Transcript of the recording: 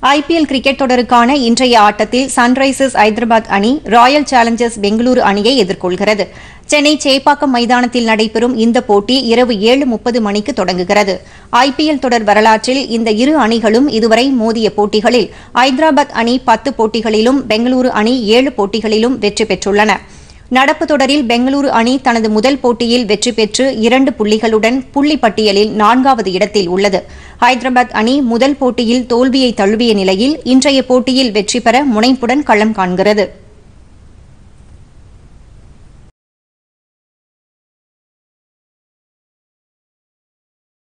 IPL cricket தொடருக்கான இன்றைய ஆட்டத்தில் Sunrisers Hyderabad அணி ராயல் சேலஞ்சர்ஸ் பெங்களூரு அணியை எதிர்கொள்கிறது சென்னை சேப்பாக்கம் மைதானத்தில் நடைபெறும் இந்த போட்டி இரவு ஏழு முப்பது மணிக்கு தொடங்குகிறது ஐபிஎல் தொடர் வரலாற்றில் இந்த இரு அணிகளும் இதுவரை மோதிய போட்டிகளில் ஐதராபாத் அணி பத்து போட்டிகளிலும் பெங்களூரு அணி ஏழு போட்டிகளிலும் வெற்றி பெற்றுள்ளன நடப்பு தொடரில் பெங்களூரு அணி தனது முதல் போட்டியில் வெற்றி பெற்று இரண்டு புள்ளிகளுடன் புள்ளி பட்டியலில் நான்காவது இடத்தில் உள்ளது ஹைதராபாத் அணி முதல் போட்டியில் தோல்வியை தழுவிய நிலையில் இன்றைய போட்டியில் வெற்றி பெற முனைப்புடன் களம் காண்கிறது